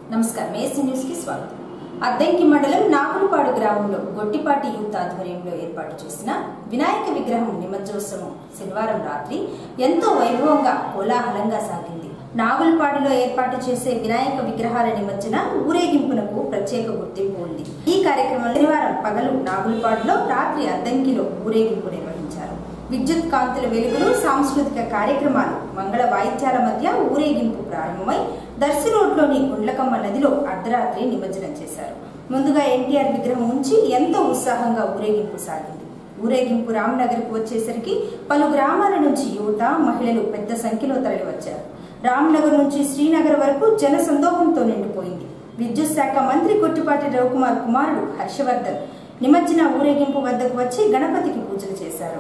నమస్కారం AC news కి స్వాగతం అద్దంకి మండలం నాగులపాడు గ్రామంలో గొట్టిపాటి యూత్ ఆధ్వర్యంలో ఏర్పాటు చేసిన వినాయక విగ్రహం నిమజ్జోత్సవం శనివారం రాత్రి ఎంతో వైభవంగా కోలాహలంగా సాగింది నాగులపాడులో ఏర్పాటు చేసే వినాయక విగ్రహాల నిమజ్జన ఊరేగింపునకు ప్రత్యేక గుర్తింపు ఉంది ఈ కార్యక్రమం శనివారం పగలు నాగులపాడులో రాత్రి అద్దంకిలో ఊరేగింపు నిర్వహించారు విద్యుత్ కాంతుల వెలుగులు సాంస్కృతిక కార్యక్రమాలు మంగళ వాయిద్యాల మధ్య ఊరేగింపు ప్రారంభమై దర్శి రోడ్లోని గుండ్లకమ్మ నదిలో అర్ధరాత్రి నిమజ్జనం చేశారు ముందుగా ఎన్టీఆర్ విగ్రహం ఉంచి ఎంతో ఉత్సాహంగా ఊరేగింపు సాగింది ఊరేగింపు రామ్నగర్కు వచ్చేసరికి పలు గ్రామాల నుంచి యువత మహిళలు పెద్ద సంఖ్యలో తరలివచ్చారు రామ్నగర్ నుంచి శ్రీనగర్ వరకు జన సందోహంతో నిండిపోయింది విద్యుత్ శాఖ మంత్రి కొట్టిపాటి రవికుమార్ కుమారుడు హర్షవర్ధన్ నిమజ్జన ఊరేగింపు వద్దకు వచ్చి గణపతికి పూజలు చేశారు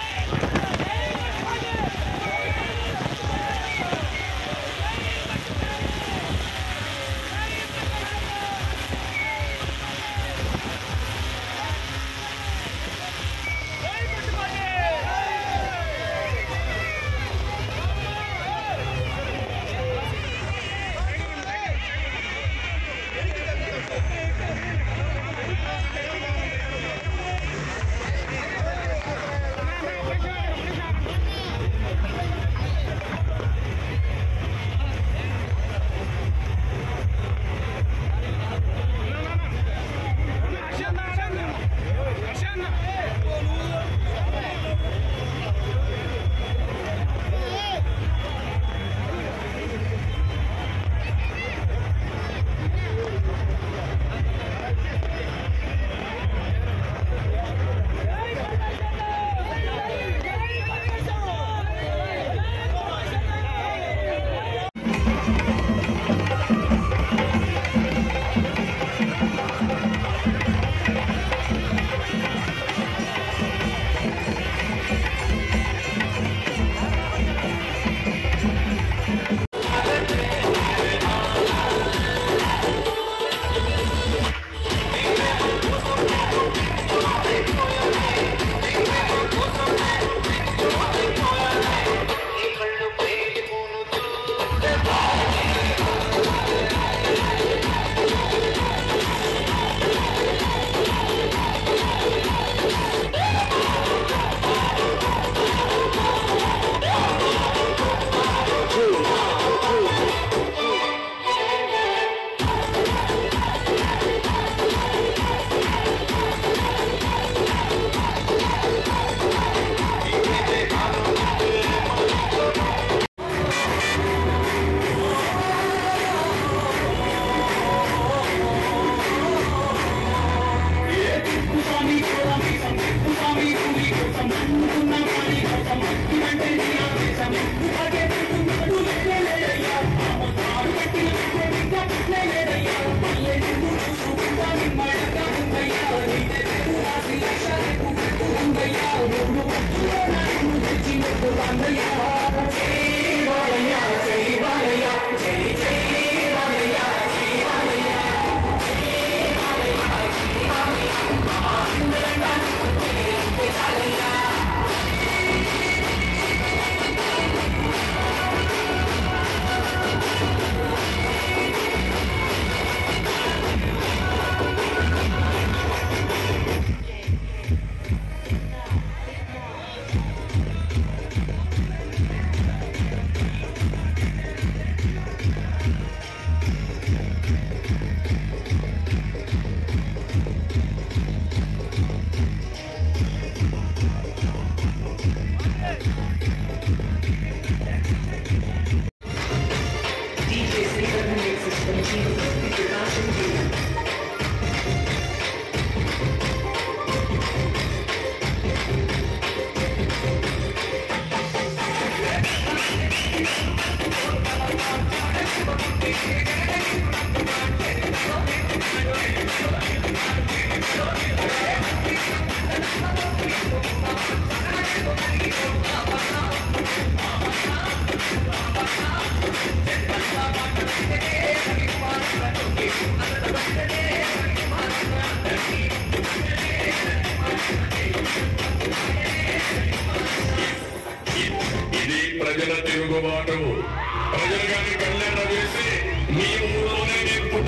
ఇది ప్రజల తిరుగుబాటు ప్రజలు కానీ కళ్యాణ వేసి మీ ఊళ్ళోనే నేను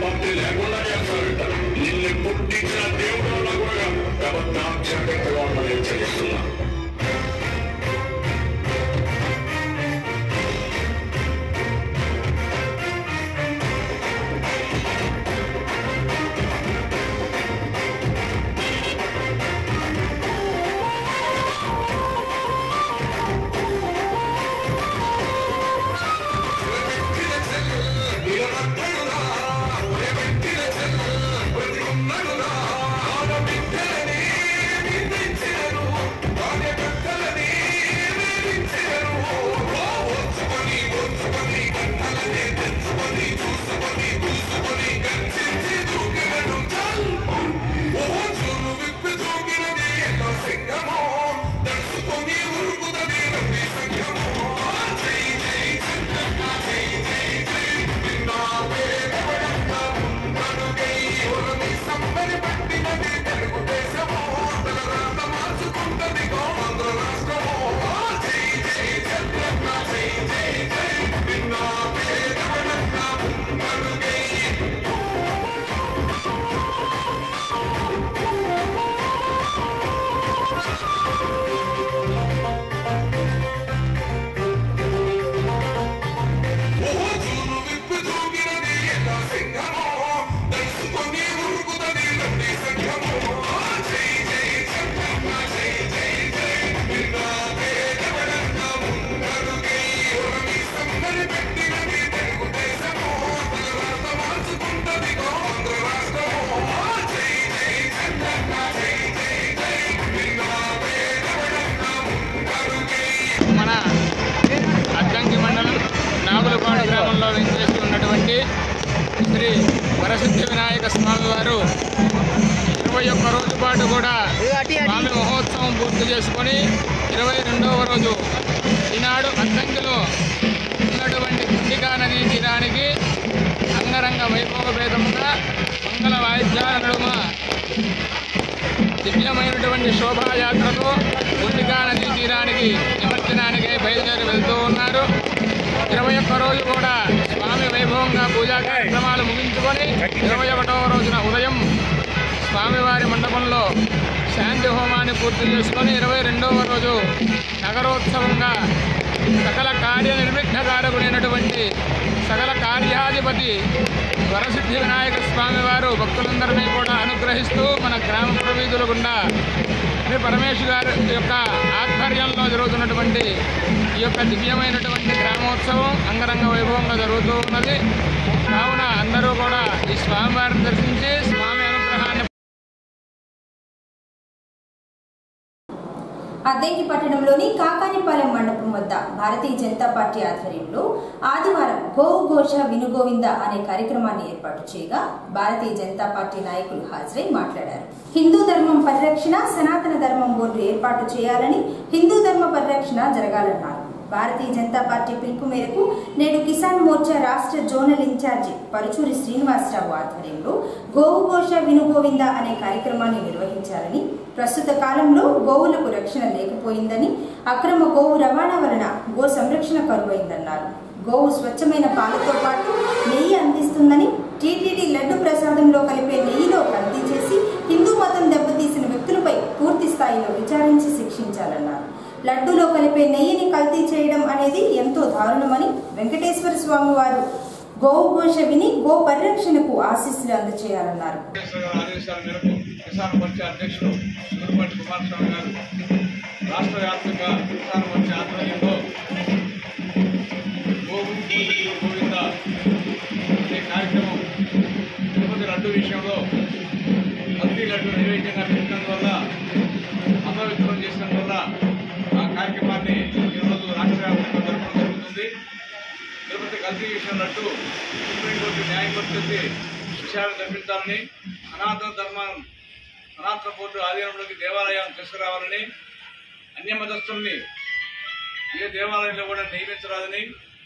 పార్టీ లేకుండా చేస్తారంట నిన్ను పుట్టించిన దేవుడు కూడా కాబట్టి జాగ్రత్తగా ఉండమని హెచ్చరిస్తున్నా మన అద్దంకి మండలం నాగులపాడు గ్రామంలో వెంచేసి ఉన్నటువంటి శ్రీ వరసిద్ధి వినాయక స్వామి వారు ఇరవై ఒక్క రోజు పాటు కూడా స్వామి మహోత్సవం పూర్తి చేసుకొని ఇరవై రెండవ రోజు ఈనాడు అద్దంకిలో ఉన్నటువంటి కుండికా నదీ తీరానికి అంగరంగ వైభవభేదముగా మంగళ వాయిద్యాల నడుమ దివ్యమైనటువంటి శోభాయాత్రతో గుండికా నదీ తీరానికి నిమజ్జనానికి బయలుదేరి వెళ్తూ ఉన్నారు ఇరవై ఒక్క రోజు కూడా స్వామి వైభవంగా పూజా కార్యక్రమాలు ముగించుకొని ఇరవై ఒకటవ రోజున ఉదయం స్వామివారి మండపంలో శాంతి హోమాన్ని పూర్తి చేసుకొని ఇరవై రెండవ రోజు నగరోత్సవంగా సకల కార్య నిర్విఘ్నకారకుడైనటువంటి సకల కార్యాధిపతి వరసిద్ధి వినాయక స్వామి వారు భక్తులందరినీ కూడా అనుగ్రహిస్తూ మన గ్రామ ప్రవీధుల గుండా శ్రీ పరమేశ్వర గారి యొక్క ఆధ్వర్యంలో జరుగుతున్నటువంటి ఈ యొక్క దివ్యమైనటువంటి గ్రామోత్సవం అంగరంగ వైభవంగా జరుగుతూ ఉన్నది కావున అందరూ కూడా ఈ స్వామివారిని దర్శించి స్వామి అనుగ్రహాన్ని అద్దెకి పట్టణంలోని కాకానిపాలెం మండపం వద్ద భారతీయ జనతా పార్టీ ఆధ్వర్యంలో ఆదివారం గోవు ఘోష వినుగోవింద అనే కార్యక్రమాన్ని ఏర్పాటు చేయగా భారతీయ జనతా పార్టీ నాయకులు హాజరై మాట్లాడారు హిందూ ధర్మం పరిరక్షణ సనాతన ధర్మం బోర్డు ఏర్పాటు చేయాలని హిందూ ధర్మ పరిరక్షణ జరగాలన్నారు భారతీయ జనతా పార్టీ పిలుపు మేరకు నేడు కిసాన్ మోర్చా రాష్ట్ర జోనల్ ఇన్ఛార్జి పరుచూరి శ్రీనివాసరావు ఆధ్వర్యంలో గోవు ఘోష వినుగోవింద అనే కార్యక్రమాన్ని నిర్వహించాలని ప్రస్తుత కాలంలో గోవులకు రక్షణ లేకపోయిందని అక్రమ గోవు రవాణా వలన గో సంరక్షణ కరువైందన్నారు గోవు స్వచ్ఛమైన పాలతో పాటు నెయ్యి అందిస్తుందని టీటీడీ లడ్డు ప్రసాదంలో కలిపే నెయ్యిలో కల్తీ చేసి హిందూ మతం దెబ్బతీసిన వ్యక్తులపై పూర్తి స్థాయిలో విచారించి శిక్షించాలన్నారు లడ్డూలో కలిపే నెయ్యిని కల్తీ చేయడం అనేది ఎంతో దారుణమని వెంకటేశ్వర స్వామి వారు గోవు ఘోష విని గో పరిరక్షణకు ఆశీస్సులు అందజేయాలన్నారు వెంకటేశ్వర గారి ఆదేశాల మేరకు కిసాన్ మోర్చా అధ్యక్షుడు గురుపాటి కుమారస్వామి గారు రాష్ట్ర వ్యాప్తంగా కిసాన్ మోర్చా ఆధ్వర్యంలో గోవు గోవింద గోవింద అనే కార్యక్రమం తిరుపతి లడ్డు విషయంలో కల్తీ లడ్డు నైవేద్యంగా పెట్టడం వల్ల అపవిత్రం చేసిన వల్ల ఆ కార్యక్రమాన్ని ఈరోజు రాష్ట్ర వ్యాప్తంగా జరపడం జరుగుతుంది తిరుపతి కల్తీ విషయం లడ్డు సుప్రీంకోర్టు న్యాయమూర్తి విషయాలు కల్పించాలని సనాతన ధర్మం సనాతన బోర్డు ఆధీనంలోకి దేవాలయాన్ని తీసుకురావాలని అన్య మతస్థుల్ని ఏ దేవాలయంలో కూడా నియమించరాదని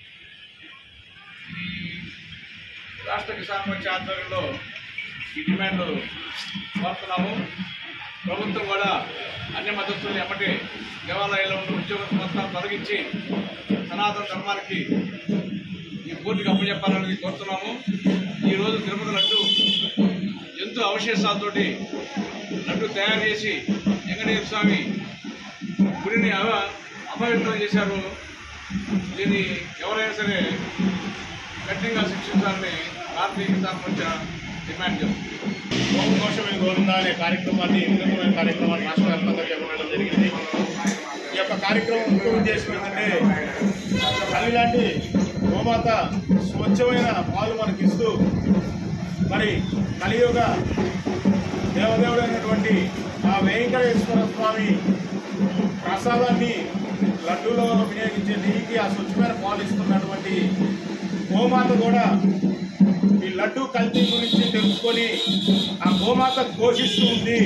ఈ రాష్ట్ర కిసాన్ మోర్చా ఆధ్వర్యంలో ఈ డిమాండ్లు కోరుతున్నాము ప్రభుత్వం కూడా అన్య మతస్థుల్ని ఎమ్మటి దేవాలయాల్లో ఉన్న ఉద్యోగ సంస్థలను తొలగించి సనాతన ధర్మానికి ఈ కోర్టుకి అప్పచెప్పాలని కోరుతున్నాము ఈరోజు తిరుపతి లడ్డు ఎంతో అవశేషాలతోటి లడ్డు తయారు చేసి వెంకటేశ్వర స్వామి గుడిని అవ అపవిత్రం చేశారు దీన్ని ఎవరైనా సరే కఠినంగా శిక్షించాలని భారతీయ కిసాన్ మోర్చా డిమాండ్ చేస్తుంది గోకోశమే గోవింద అనే కార్యక్రమాన్ని వినూత్నమైన కార్యక్రమాన్ని రాష్ట్ర వ్యాప్తంగా చేపట్టడం జరిగింది ఈ యొక్క కార్యక్రమం ముఖ్య ఉద్దేశం ఏంటంటే తల్లి లాంటి గోమాత స్వచ్ఛమైన పాలు మనకి ఇస్తూ మరి కలియుగ దేవదేవుడైనటువంటి ఆ వెంకటేశ్వర స్వామి ప్రసాదాన్ని లడ్డూలో వినియోగించే నెయ్యికి ఆ స్వచ్ఛమైన పాలు ఇస్తున్నటువంటి గోమాత కూడా ఈ లడ్డు కల్తీ గురించి తెలుసుకొని ఆ గోమాత ఘోషిస్తూ ఉంది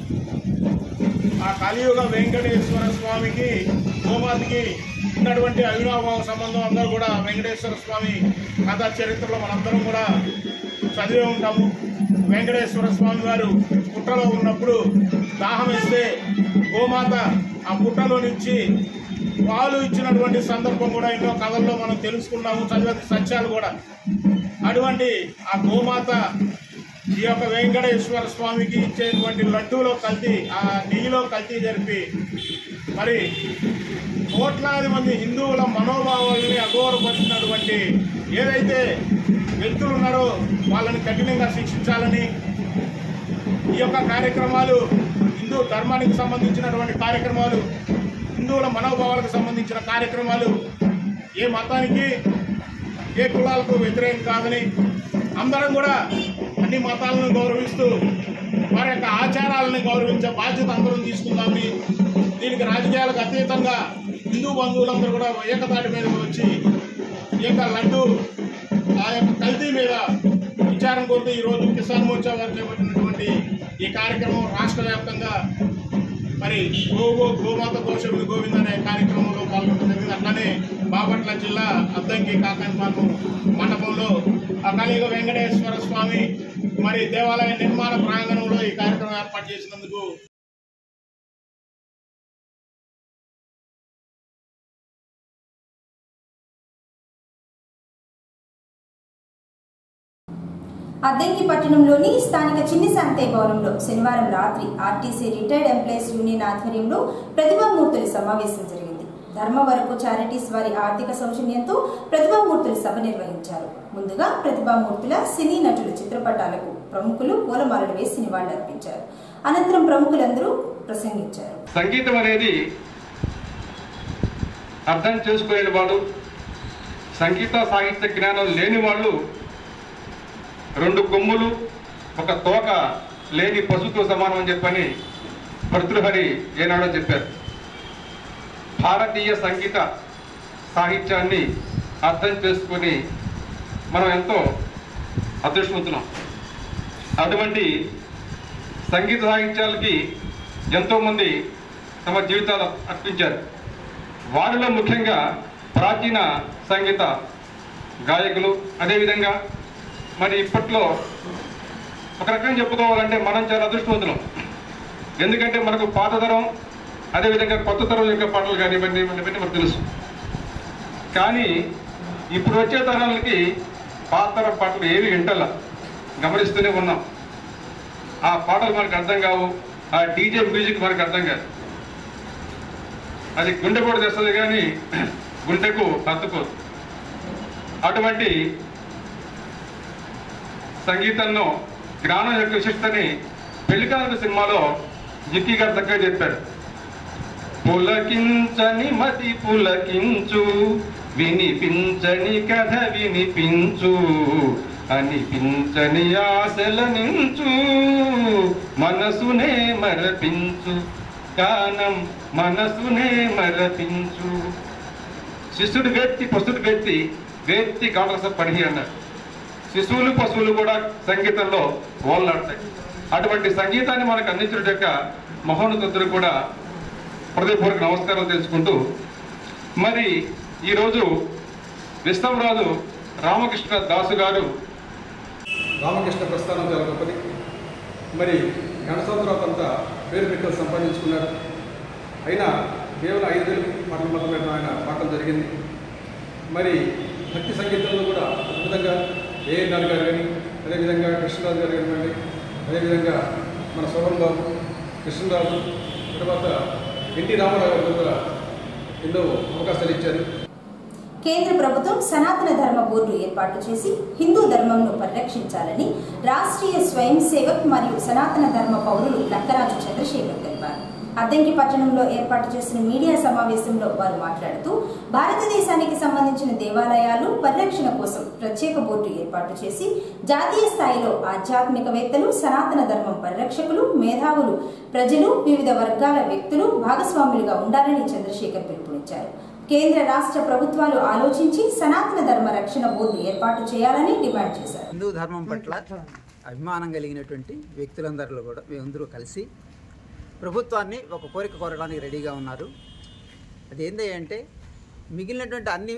ఆ కలియుగ వెంకటేశ్వర స్వామికి గోమాతకి ఉన్నటువంటి అవినాభావ సంబంధం అందరూ కూడా వెంకటేశ్వర స్వామి కథా చరిత్రలో మనందరం కూడా చదివే ఉంటాము వెంకటేశ్వర స్వామి వారు పుట్టలో ఉన్నప్పుడు దాహం వేస్తే గోమాత ఆ పుట్టలో నుంచి పాలు ఇచ్చినటువంటి సందర్భం కూడా ఎన్నో కథల్లో మనం తెలుసుకున్నాము చదివే సత్యాలు కూడా అటువంటి ఆ గోమాత ఈ యొక్క వెంకటేశ్వర స్వామికి ఇచ్చేటువంటి లడ్డూలో కల్తీ ఆ నెయ్యిలో కల్తీ జరిపి మరి కోట్లాది మంది హిందువుల మనోభావాల్ని అఘోరపరిచినటువంటి ఏదైతే వ్యక్తులు ఉన్నారో వాళ్ళని కఠినంగా శిక్షించాలని ఈ యొక్క కార్యక్రమాలు హిందూ ధర్మానికి సంబంధించినటువంటి కార్యక్రమాలు హిందువుల మనోభావాలకు సంబంధించిన కార్యక్రమాలు ఏ మతానికి ఏ కులాలకు వ్యతిరేకం కాదని అందరం కూడా అన్ని మతాలను గౌరవిస్తూ వారి యొక్క ఆచారాలను గౌరవించే బాధ్యత అందరం తీసుకుందామని దీనికి రాజకీయాలకు అతీతంగా హిందూ బంధువులందరూ కూడా ఏకతాటి మీదకి వచ్చి ఈ యొక్క లడ్డు ఆ యొక్క కల్తీ మీద విచారణ కోరుతూ ఈరోజు కిసాన్ మోర్చా వారు చేపట్టినటువంటి ఈ కార్యక్రమం రాష్ట్ర వ్యాప్తంగా మరి గోగో గోమాత గోషములు గోవింద అనే కార్యక్రమంలో పాల్గొనడం జరిగింది అట్లానే బాపట్ల జిల్లా అద్దంకి కాకానిపాలెం మండపంలో ఆ కలియుగ వెంకటేశ్వర స్వామి మరి దేవాలయ నిర్మాణ ప్రాంగణంలో ఈ కార్యక్రమం ఏర్పాటు చేసినందుకు అద్దెంకి పట్టణంలోని స్థానిక చిన్ని శాంతయ్య భవనంలో శనివారం రాత్రి ఆర్టీసీ రిటైర్డ్ ఎంప్లాయీస్ యూనియన్ ఆధ్వర్యంలో ప్రతిభామూర్తుల సమావేశం జరిగింది ధర్మవరపు చారిటీస్ వారి ఆర్థిక సౌజన్యంతో ప్రతిభామూర్తుల సభ నిర్వహించారు ముందుగా ప్రతిభామూర్తుల సినీ నటుల చిత్రపటాలకు ప్రముఖులు పూలమాలలు వేసి నివాళులర్పించారు అనంతరం ప్రముఖులందరూ ప్రసంగించారు సంగీతం అనేది అర్థం చేసుకోలేని వాడు సంగీత సాహిత్య జ్ఞానం లేని వాళ్ళు రెండు కొమ్ములు ఒక తోక లేని పశుతో సమానం అని చెప్పని భర్తృహరి ఏనాడో చెప్పారు భారతీయ సంగీత సాహిత్యాన్ని అర్థం చేసుకొని మనం ఎంతో అదృష్టవంతులం అటువంటి సంగీత సాహిత్యాలకి ఎంతోమంది తమ జీవితాలు అర్పించారు వారిలో ముఖ్యంగా ప్రాచీన సంగీత గాయకులు అదేవిధంగా మరి ఇప్పట్లో ఒక రకంగా చెప్పుకోవాలంటే మనం చాలా అదృష్టవంతులం ఎందుకంటే మనకు పాత తరం అదేవిధంగా కొత్త తరం యొక్క పాటలు కానీ ఇవన్నీ ఇవన్నీ మనకు తెలుసు కానీ ఇప్పుడు వచ్చే తరాలకి పాత తరం పాటలు ఏవి వింటల్లా గమనిస్తూనే ఉన్నాం ఆ పాటలు మనకు అర్థం కావు ఆ డీజే మ్యూజిక్ మనకు అర్థం కాదు అది గుండె కూడా తెస్తుంది కానీ గుండెకు హత్తుకోదు అటువంటి సంగీతంలో జ్ఞానం యొక్క విశిష్టని పెళ్లికాలకు సినిమాలో జిక్కి గారు చక్కగా చెప్పారు పులకించని మతి పులకించు వినిపించని కథ వినిపించు అనిపించని ఆశల నించు మనసునే మరపించు గానం మనసునే మరపించు శిష్యుడు వ్యక్తి పశుడు వ్యక్తి వ్యక్తి కాంగ్రెస్ పడిహి అన్నారు శిశువులు పశువులు కూడా సంగీతంలో ఓళ్ళాడతాయి అటువంటి సంగీతాన్ని మనకు అందించడం యొక్క మహోన్నతులు కూడా హృదయపూర్వక నమస్కారం తెలుసుకుంటూ మరి ఈరోజు విశ్వంరాజు రామకృష్ణ దాసు గారు రామకృష్ణ ప్రస్థానం చాలా గొప్పది మరి గణతంత్ర తర్వాత అంతా పేరు పెట్టలు సంపాదించుకున్నారు అయినా కేవలం ఐదేళ్ళు పాటలు మాత్రమే ఆయన పాటలు జరిగింది మరి భక్తి సంగీతంలో కూడా అద్భుతంగా ఏఎన్ఆర్ గారు కానీ అదేవిధంగా కృష్ణరాజు గారు కానివ్వండి అదేవిధంగా మన సోహన్ బాబు కృష్ణరాజు తర్వాత ఎన్టీ రామారావు గారు కూడా ఎన్నో అవకాశాలు ఇచ్చారు కేంద్ర ప్రభుత్వం సనాతన ధర్మ బోర్డు ఏర్పాటు చేసి హిందూ ధర్మంను పరిరక్షించాలని రాష్ట్రీయ స్వయం సేవక్ మరియు సనాతన ధర్మ పౌరులు లక్కరాజు చంద్రశేఖర్ తెలిపారు అద్దంకి పట్టణంలో ఏర్పాటు చేసిన మీడియా సమావేశంలో వారు మాట్లాడుతూ భారతదేశానికి సంబంధించిన దేవాలయాలు పరిరక్షణ కోసం ప్రత్యేక బోర్డు ఏర్పాటు చేసి జాతీయ స్థాయిలో ఆధ్యాత్మికవేత్తలు సనాతన ధర్మం పరిరక్షకులు మేధావులు ప్రజలు వివిధ వర్గాల వ్యక్తులు భాగస్వాములుగా ఉండాలని చంద్రశేఖర్ పిలుపునిచ్చారు కేంద్ర రాష్ట్ర ప్రభుత్వాలు ఆలోచించి సనాతన ధర్మ రక్షణ బోర్డు ఏర్పాటు చేయాలని డిమాండ్ చేశారు హిందూ ధర్మం పట్ల అభిమానం కలిగినటువంటి వ్యక్తులందరిలో కూడా మేమందరూ కలిసి ప్రభుత్వాన్ని ఒక కోరిక కోరడానికి రెడీగా ఉన్నారు అదేంటి అంటే మిగిలినటువంటి అన్ని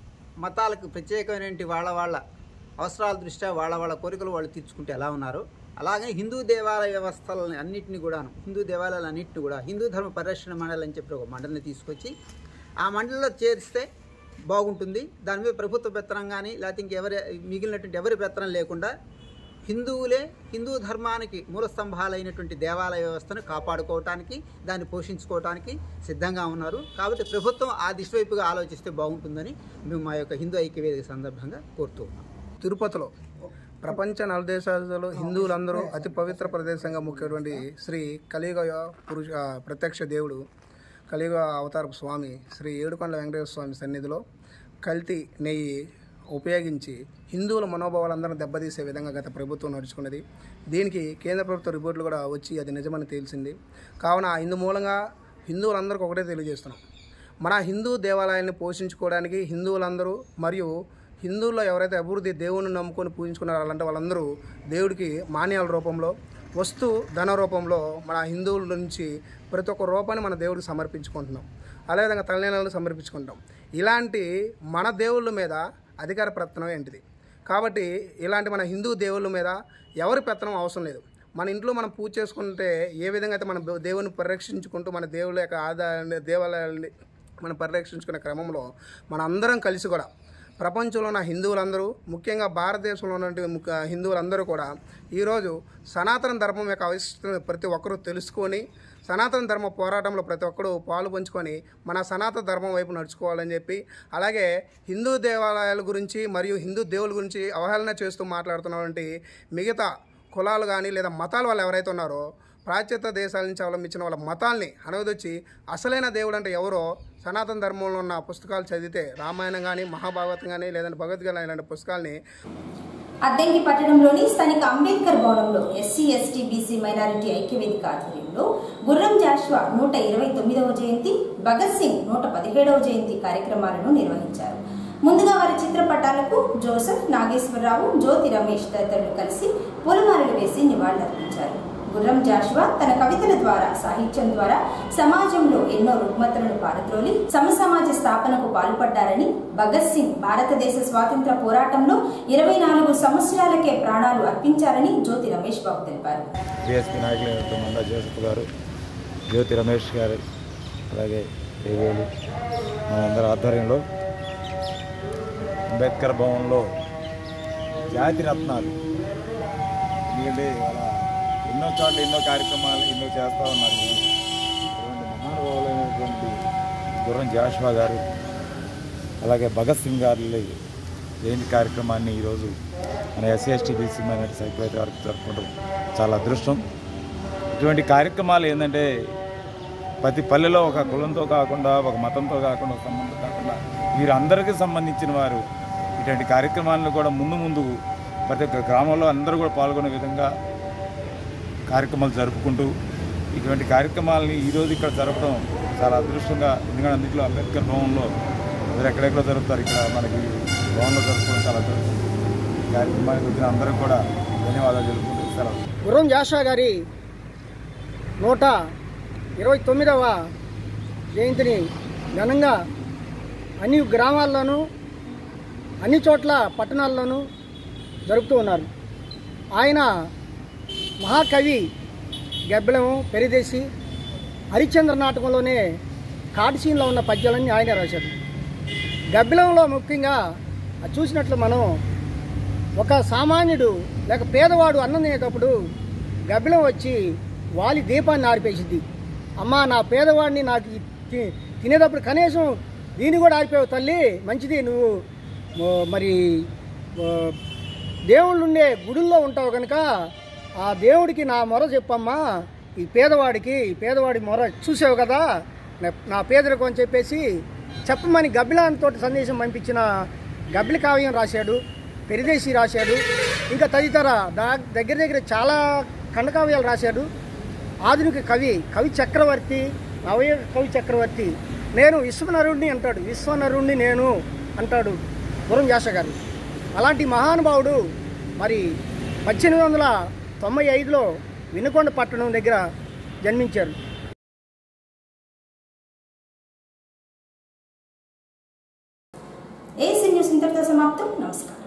మతాలకు ప్రత్యేకమైనటువంటి వాళ్ళ వాళ్ళ అవసరాల దృష్ట్యా వాళ్ళ వాళ్ళ కోరికలు వాళ్ళు తీర్చుకుంటే ఎలా ఉన్నారో అలాగే హిందూ దేవాలయ వ్యవస్థలని అన్నింటినీ కూడాను హిందూ దేవాలయాలు అన్నింటినీ కూడా హిందూ ధర్మ పరిరక్షణ మండలి అని చెప్పి ఒక మండలిని తీసుకొచ్చి ఆ మండలిలో చేరిస్తే బాగుంటుంది దాని మీద ప్రభుత్వ పెత్తనం కానీ లేకపోతే ఇంకెవరి మిగిలినటువంటి ఎవరి పెత్తనం లేకుండా హిందువులే హిందూ ధర్మానికి మూల స్తంభాలైనటువంటి దేవాలయ వ్యవస్థను కాపాడుకోవటానికి దాన్ని పోషించుకోవటానికి సిద్ధంగా ఉన్నారు కాబట్టి ప్రభుత్వం ఆ దిశ వైపుగా ఆలోచిస్తే బాగుంటుందని మేము మా యొక్క హిందూ ఐక్యవేదిక సందర్భంగా కోరుతూ ఉన్నాం తిరుపతిలో ప్రపంచ నలుదేశాలలో హిందువులందరూ అతి పవిత్ర ప్రదేశంగా ముఖ్యటువంటి శ్రీ కలియుగ పురుష ఆ, ప్రత్యక్ష దేవుడు కలియుగ అవతారపు స్వామి శ్రీ ఏడుకొండల వెంకటేశ్వర స్వామి సన్నిధిలో కల్తీ నెయ్యి ఉపయోగించి హిందువుల మనోభావాలందరూ దెబ్బతీసే విధంగా గత ప్రభుత్వం నడుచుకున్నది దీనికి కేంద్ర ప్రభుత్వ రిపోర్టులు కూడా వచ్చి అది నిజమని తేల్చింది కావున ఇందు మూలంగా హిందువులందరికీ ఒకటే తెలియజేస్తున్నాం మన హిందూ దేవాలయాన్ని పోషించుకోవడానికి హిందువులందరూ మరియు హిందువుల్లో ఎవరైతే అభివృద్ధి దేవుని నమ్ముకొని పూజించుకున్నారో అలాంటి వాళ్ళందరూ దేవుడికి మాన్యాల రూపంలో వస్తు ధన రూపంలో మన హిందువుల నుంచి ప్రతి ఒక్క రూపాన్ని మన దేవుడికి సమర్పించుకుంటున్నాం అదేవిధంగా తలనీలను సమర్పించుకుంటాం ఇలాంటి మన దేవుళ్ళ మీద అధికార ప్రయత్నం ఏంటిది కాబట్టి ఇలాంటి మన హిందూ దేవుళ్ళ మీద ఎవరి పెత్తనం అవసరం లేదు మన ఇంట్లో మనం పూజ చేసుకుంటే ఏ విధంగా అయితే మన దేవుని పరిరక్షించుకుంటూ మన దేవుళ్ళ యొక్క ఆదాయాన్ని దేవాలయాల్ని మనం పరిరక్షించుకునే క్రమంలో మన అందరం కలిసి కూడా ప్రపంచంలో ఉన్న హిందువులందరూ ముఖ్యంగా భారతదేశంలో ఉన్నటువంటి ముఖ్య హిందువులందరూ కూడా ఈరోజు సనాతన ధర్మం యొక్క ఆవిష్కరణ ప్రతి ఒక్కరూ తెలుసుకొని సనాతన ధర్మ పోరాటంలో ప్రతి ఒక్కరూ పాలు పంచుకొని మన సనాతన ధర్మం వైపు నడుచుకోవాలని చెప్పి అలాగే హిందూ దేవాలయాల గురించి మరియు హిందూ దేవుల గురించి అవహేళన చేస్తూ మాట్లాడుతున్నటువంటి మిగతా కులాలు కానీ లేదా మతాలు వాళ్ళు ఎవరైతే ఉన్నారో ప్రాచ్యత దేశాల నుంచి అవలంబించిన వాళ్ళ మతాల్ని అనవదొచ్చి అసలైన దేవుడు అంటే ఎవరో సనాతన ధర్మంలో ఉన్న పుస్తకాలు చదివితే రామాయణం కానీ మహాభారతం కానీ లేదంటే భగవద్గీత ఇలాంటి పుస్తకాల్ని అద్దెంకి పట్టణంలోని స్థానిక అంబేద్కర్ భవనంలో ఎస్సీ ఎస్టీ బీసీ మైనారిటీ ఐక్యవేదిక ఆధ్వర్యంలో గుర్రం జాషువా నూట ఇరవై తొమ్మిదవ జయంతి భగత్ సింగ్ నూట పదిహేడవ జయంతి కార్యక్రమాలను నిర్వహించారు ముందుగా వారి చిత్రపటాలకు జోసెఫ్ నాగేశ్వరరావు జ్యోతి రమేష్ తదితరులు కలిసి పూలమాలలు వేసి నివాళులర్పించారు గుర్రం జాషువా తన కవితల ద్వారా సాహిత్యం ద్వారా సమాజంలో ఎన్నో రుగ్మతలను పారద్రోలి సమసమాజ స్థాపనకు పాల్పడ్డారని భగత్ సింగ్ భారతదేశ స్వాతంత్ర పోరాటంలో ఇరవై నాలుగు సంవత్సరాలకే ప్రాణాలు అర్పించారని జ్యోతి రమేష్ బాబు తెలిపారు బీఎస్పీ నాయకులైనటువంటి మందా జోసెఫ్ గారు జ్యోతి రమేష్ గారు అలాగే దేవేలు మనందరి ఆధ్వర్యంలో అంబేద్కర్ భవన్లో జాతి రత్నాలు ఎందుకంటే ఇవాళ ఎన్నో చోట్ల ఎన్నో కార్యక్రమాలు ఎన్నో చేస్తూ ఉన్నారు ఇటువంటి మహానుభావులైనటువంటి గుర్రం జాషువా గారు అలాగే భగత్ సింగ్ గారి జయంతి కార్యక్రమాన్ని ఈరోజు మన ఎస్సీ ఎస్టీ బీసీ మైనార్టీ సైక్యులైట్ వారికి జరుపుకోవడం చాలా అదృష్టం ఇటువంటి కార్యక్రమాలు ఏంటంటే ప్రతి పల్లెలో ఒక కులంతో కాకుండా ఒక మతంతో కాకుండా ఒక సంబంధం కాకుండా వీరందరికీ సంబంధించిన వారు ఇటువంటి కార్యక్రమాలను కూడా ముందు ముందు ప్రతి ఒక్క గ్రామంలో అందరూ కూడా పాల్గొనే విధంగా కార్యక్రమాలు జరుపుకుంటూ ఇటువంటి కార్యక్రమాలని ఈరోజు ఇక్కడ జరపడం చాలా అదృష్టంగా ఎందుకంటే అందులో అంబేద్కర్ భవన్లో అందరూ ఎక్కడెక్కడో జరుపుతారు ఇక్కడ మనకి భవన్లో జరుపుకోవడం చాలా అదృష్టం ఈ కార్యక్రమానికి వచ్చిన అందరూ కూడా ధన్యవాదాలు తెలుపుకుంటూ సెలవు గుర్రం జాషా గారి నూట ఇరవై తొమ్మిదవ జయంతిని ఘనంగా అన్ని గ్రామాల్లోనూ అన్ని చోట్ల పట్టణాల్లోనూ జరుపుతూ ఉన్నారు ఆయన మహాకవి గబ్బెలము పెరిదేశి హరిశ్చంద్ర నాటకంలోనే కాటిసీన్లో ఉన్న పద్యాలన్నీ ఆయన రాశారు గబ్బిలంలో ముఖ్యంగా అది చూసినట్లు మనం ఒక సామాన్యుడు లేక పేదవాడు అన్నం తినేటప్పుడు గబ్బిలం వచ్చి వాలి దీపాన్ని ఆరిపేసింది అమ్మా నా పేదవాడిని నాకు ఈ తి- తినేటప్పుడు కనీసం దీన్ని కూడా ఆరిపోయావు తల్లి మంచిది నువ్వు ఓ, మరి ఓ, దేవుళ్ళు ఉండే గుడుల్లో ఉంటావు కనుక ఆ దేవుడికి నా మొర చెప్పమ్మా ఈ పేదవాడికి ఈ పేదవాడి మొర చూసావు కదా నా- నా పేదరికం అని చెప్పేసి చెప్పమని గబ్బిలాంతో సందేశం పంపించిన గబ్బిలి కావ్యం రాశాడు పెరిదేశి రాశాడు ఇంకా తదితర దా దగ్గర దగ్గర చాలా ఖండకావ్యాలు రాశాడు ఆధునిక కవి కవి చక్రవర్తి నవయ కవి చక్రవర్తి నేను విశ్వనరుణ్ణి అంటాడు విశ్వనరుణ్ణి నేను అంటాడు గురం వ్యాస గారు అలాంటి మహానుభావుడు మరి పద్దెనిమిది వందల తొంభై ఐదులో వినుకొండ పట్టణం దగ్గర జన్మించారు ఏసీ న్యూస్ ఇంతటితో సమాప్తం నమస్కారం